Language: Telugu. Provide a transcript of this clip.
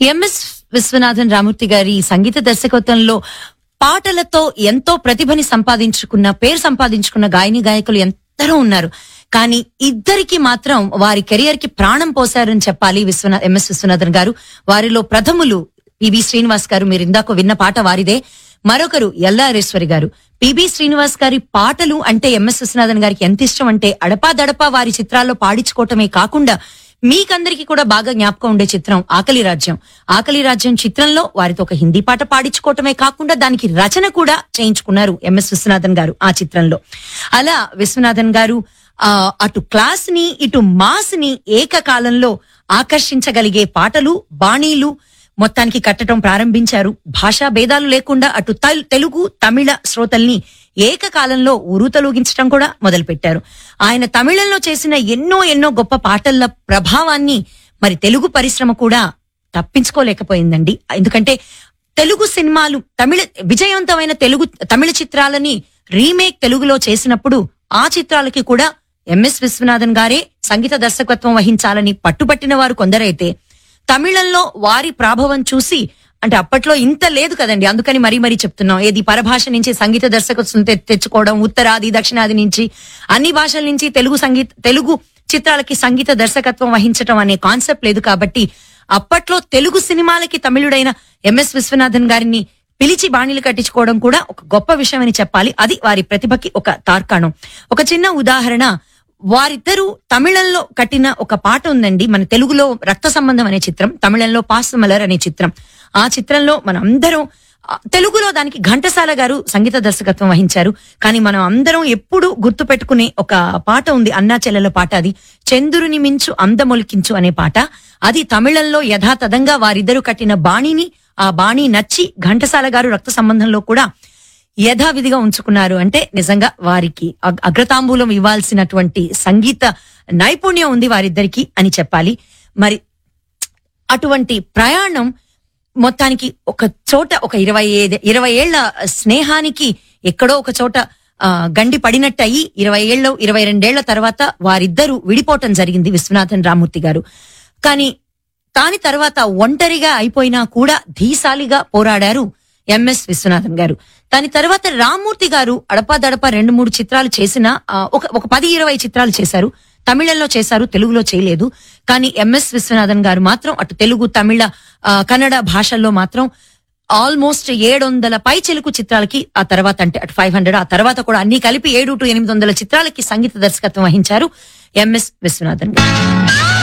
ఎంఎస్ విశ్వనాథన్ రామూర్తి గారి సంగీత దర్శకత్వంలో పాటలతో ఎంతో ప్రతిభని సంపాదించుకున్న పేరు సంపాదించుకున్న గాయని గాయకులు ఎందరో ఉన్నారు కానీ ఇద్దరికి మాత్రం వారి కెరియర్ కి ప్రాణం పోశారని చెప్పాలి విశ్వనాథ్ ఎంఎస్ విశ్వనాథన్ గారు వారిలో ప్రథములు పిబి శ్రీనివాస్ గారు మీరు ఇందాక విన్న పాట వారిదే మరొకరు ఎల్లారేశ్వరి గారు పిబి శ్రీనివాస్ గారి పాటలు అంటే ఎంఎస్ విశ్వనాథన్ గారికి ఎంత ఇష్టం అంటే అడపా దడపా వారి చిత్రాల్లో పాడించుకోవటమే కాకుండా మీకందరికి కూడా బాగా జ్ఞాపకం ఉండే చిత్రం ఆకలి రాజ్యం ఆకలి రాజ్యం చిత్రంలో వారితో ఒక హిందీ పాట పాడించుకోవటమే కాకుండా దానికి రచన కూడా చేయించుకున్నారు ఎంఎస్ విశ్వనాథన్ గారు ఆ చిత్రంలో అలా విశ్వనాథన్ గారు ఆ అటు క్లాస్ ని ఇటు మాస్ ని ఏకకాలంలో ఆకర్షించగలిగే పాటలు బాణీలు మొత్తానికి కట్టడం ప్రారంభించారు భాషా భేదాలు లేకుండా అటు తల్- తెలుగు తమిళ శ్రోతల్ని ఏకకాలంలో ఉరుతలూగించడం కూడా మొదలుపెట్టారు ఆయన తమిళంలో చేసిన ఎన్నో ఎన్నో గొప్ప పాటల ప్రభావాన్ని మరి తెలుగు పరిశ్రమ కూడా తప్పించుకోలేకపోయిందండి ఎందుకంటే తెలుగు సినిమాలు తమిళ విజయవంతమైన తెలుగు తమిళ చిత్రాలని రీమేక్ తెలుగులో చేసినప్పుడు ఆ చిత్రాలకి కూడా ఎంఎస్ విశ్వనాథన్ గారే సంగీత దర్శకత్వం వహించాలని పట్టుబట్టిన వారు కొందరైతే తమిళంలో వారి ప్రాభవం చూసి అంటే అప్పట్లో ఇంత లేదు కదండి అందుకని మరీ మరీ చెప్తున్నాం ఏది పరభాష నుంచి సంగీత దర్శకత్వం తె- తెచ్చుకోవడం ఉత్తరాది దక్షిణాది నుంచి అన్ని భాషల నుంచి తెలుగు సంగీత తెలుగు చిత్రాలకి సంగీత దర్శకత్వం వహించటం అనే కాన్సెప్ట్ లేదు కాబట్టి అప్పట్లో తెలుగు సినిమాలకి తమిళుడైన ఎంఎస్ విశ్వనాథన్ గారిని పిలిచి బాణీలు కట్టించుకోవడం కూడా ఒక గొప్ప విషయం అని చెప్పాలి అది వారి ప్రతిభకి ఒక తార్కాణం ఒక చిన్న ఉదాహరణ వారిద్దరూ తమిళంలో కట్టిన ఒక పాట ఉందండి మన తెలుగులో రక్త సంబంధం అనే చిత్రం తమిళంలో పాసమలర్ అనే చిత్రం ఆ చిత్రంలో మనం అందరం ఆ, తెలుగులో దానికి ఘంటసాల గారు సంగీత దర్శకత్వం వహించారు కానీ మనం అందరం ఎప్పుడు గుర్తు పెట్టుకునే ఒక పాట ఉంది అన్నా చెల్లెల పాట అది చంద్రుని మించు అందమొలికించు అనే పాట అది తమిళంలో యథాతథంగా వారిద్దరూ కట్టిన బాణిని ఆ బాణి నచ్చి ఘంటసాల గారు రక్త సంబంధంలో కూడా యథావిధిగా ఉంచుకున్నారు అంటే నిజంగా వారికి అగ్- అగ్రతాంబూలం ఇవ్వాల్సినటువంటి సంగీత నైపుణ్యం ఉంది వారిద్దరికి అని చెప్పాలి మరి అటువంటి ప్రయాణం మొత్తానికి ఒక చోట ఒక ఇరవై ఐదు ఇరవై ఏళ్ల స్నేహానికి ఎక్కడో ఒక చోట ఆ, గండి పడినట్టు అయ్యి ఇరవై ఏళ్ళు ఇరవై రెండేళ్ల తర్వాత వారిద్దరూ విడిపోవటం జరిగింది విశ్వనాథన్ రామూర్తి గారు కానీ దాని తర్వాత ఒంటరిగా అయిపోయినా కూడా ధీశాలిగా పోరాడారు ఎంఎస్ విశ్వనాథన్ గారు దాని తర్వాత రామ్మూర్తి గారు అడపాదడపా రెండు మూడు చిత్రాలు చేసిన ఒక ఒక పది ఇరవై చిత్రాలు చేశారు తమిళంలో చేశారు తెలుగులో చేయలేదు కానీ ఎంఎస్ విశ్వనాథన్ గారు మాత్రం అటు తెలుగు తమిళ ఆ, కన్నడ భాషల్లో మాత్రం ఆల్మోస్ట్ ఏడు వందల పై చెలుకు చిత్రాలకి ఆ తర్వాత అంటే అటు ఫైవ్ హండ్రెడ్ ఆ తర్వాత కూడా అన్ని కలిపి ఏడు టు ఎనిమిది వందల చిత్రాలకి సంగీత దర్శకత్వం వహించారు ఎంఎస్ విశ్వనాథన్ గారు